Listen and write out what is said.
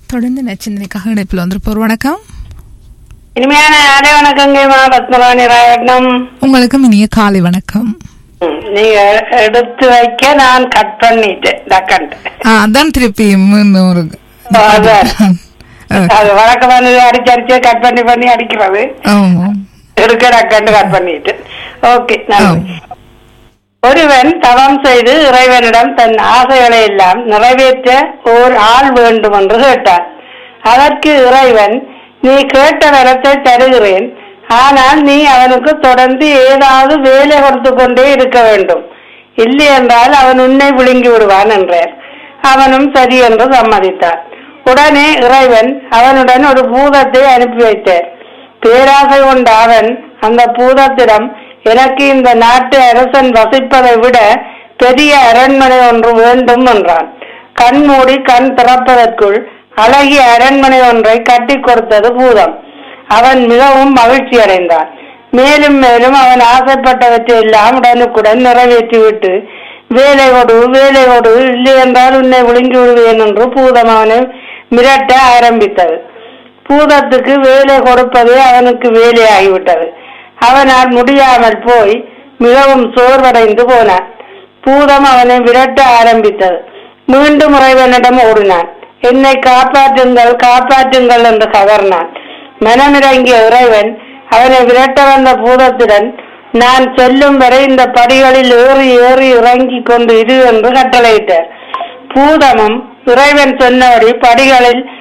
தொடர்ந்து நச்சிந்தனைக்காக இணைப்பில் வந்திருப்போர் வணக்கம் இனிமையான அடை வணக்கங்கம்மா பத்மராணி ராயட்னம் உங்களுக்கும் இனிய காலை வணக்கம் ம், நீங்க எடுத்து வைக்க நான் கட் பண்ணிட்டேன் டக்கண்ட் ஆ, அதான் திருப்பி இன்னொரு அதான். ஆ, அது வழக்கமானது அடிச்சு அடிச்சு கட் பண்ணி பண்ணி அடிக்கிறது ஆமாம். எடுக்க டக்கண்ட் கட் பண்ணிட்டு ஓகே நன்றி ஆம். ஒருவன் தவம் செய்து இறைவனிடம் தன் ஆசைகளை எல்லாம் நிறைவேற்ற ஓர் ஆள் வேண்டும் என்று கேட்டான் அதற்கு இறைவன் நீ கேட்ட வரத்தை தருகிறேன் ஆனால் நீ அவனுக்கு தொடர்ந்து ஏதாவது வேலை கொடுத்து கொண்டே இருக்க வேண்டும் இல்லை என்றால் அவன் உன்னை விழுங்கி விடுவான் என்றார் அவனும் சரி என்று சம்மதித்தான் உடனே இறைவன் அவனுடன் ஒரு பூதத்தை அனுப்பி வைத்தார் பேராசை கொண்ட அவன் அந்த பூதத்திடம் எனக்கு இந்த நாட்டு அரசன் வசிப்பதை விட பெரிய அரண்மனை ஒன்று வேண்டும் என்றான் கண் மூடி கண் திறப்பதற்குள் அழகிய அரண்மனை ஒன்றை கட்டி கொடுத்தது பூதம் அவன் மிகவும் மகிழ்ச்சி அடைந்தான் மேலும் மேலும் அவன் ஆசைப்பட்டவற்றை எல்லாம் உடனுக்குடன் நிறைவேற்றிவிட்டு வேலை கொடு வேலை கொடு இல்லை என்றால் உன்னை விழுங்கி விடுவேன் என்று பூதம் அவனை மிரட்ட ஆரம்பித்தது பூதத்துக்கு வேலை கொடுப்பதே அவனுக்கு வேலையாகிவிட்டது அவனால் முடியாமல் போய் மிகவும் சோர்வடைந்து போனான் பூதம் அவனை விரட்ட ஆரம்பித்தது மீண்டும் இறைவனிடம் ஓடினான் என்னை காப்பாற்றுங்கள் காப்பாற்றுங்கள் என்று கதறினான் மனமிறங்கிய இறைவன் அவனை விரட்ட வந்த பூதத்துடன் நான் செல்லும் வரை இந்த படிகளில் ஏறி ஏறி இறங்கிக் கொண்டு இரு என்று கட்டளையிட்டார் பூதமும் இறைவன் சொன்னபடி படிகளில்